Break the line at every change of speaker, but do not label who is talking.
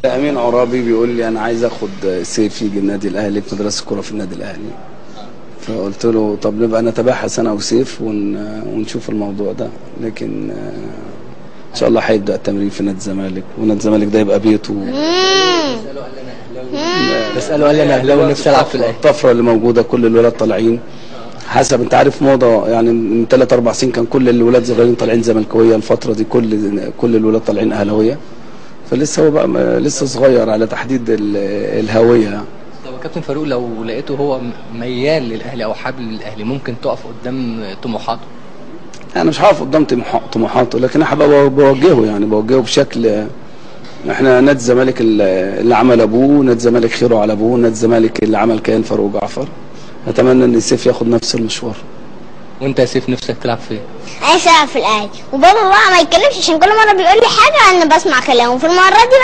امين عرابي بيقول لي انا عايز اخد سيف يجي النادي الاهلي في مدرسه كوره في النادي الاهلي فقلت له طب نبقى نتباحث انا وسيف ون... ونشوف الموضوع ده لكن آه، ان شاء الله هيبدا التمرين في نادي الزمالك ونادي الزمالك ده يبقى بيته
بساله قال لي انا اهلاوي نفسي العب في الاهلي
الطفره اللي موجوده كل الولاد طالعين حسب انت عارف موضه يعني من 3 4 سنين كان كل الولاد صغيرين طالعين زملكاويه الفتره دي كل كل الولاد طالعين اهلاويه فلسه هو بقى م- لسه صغير على تحديد ال- الهويه يعني.
طب كابتن فاروق لو لقيته هو ميال للاهلي او حابب للاهلي ممكن تقف قدام طموحاته
انا مش هقف قدام طموح- طموحاته لكن انا هبقى بوجهه يعني بوجهه بشكل احنا نادي الزمالك اللي اللي عمل ابوه نادي الزمالك خيره على ابوه نادي الزمالك اللي عمل كيان فاروق جعفر اتمنى ان سيف ياخد نفس المشوار
وانت يا سيف نفسك تلعب فين
عايز العب في الاهلي وبابا بقى ما يتكلمش عشان كل مره بيقول لي حاجه انا بسمع كلامه في المره دي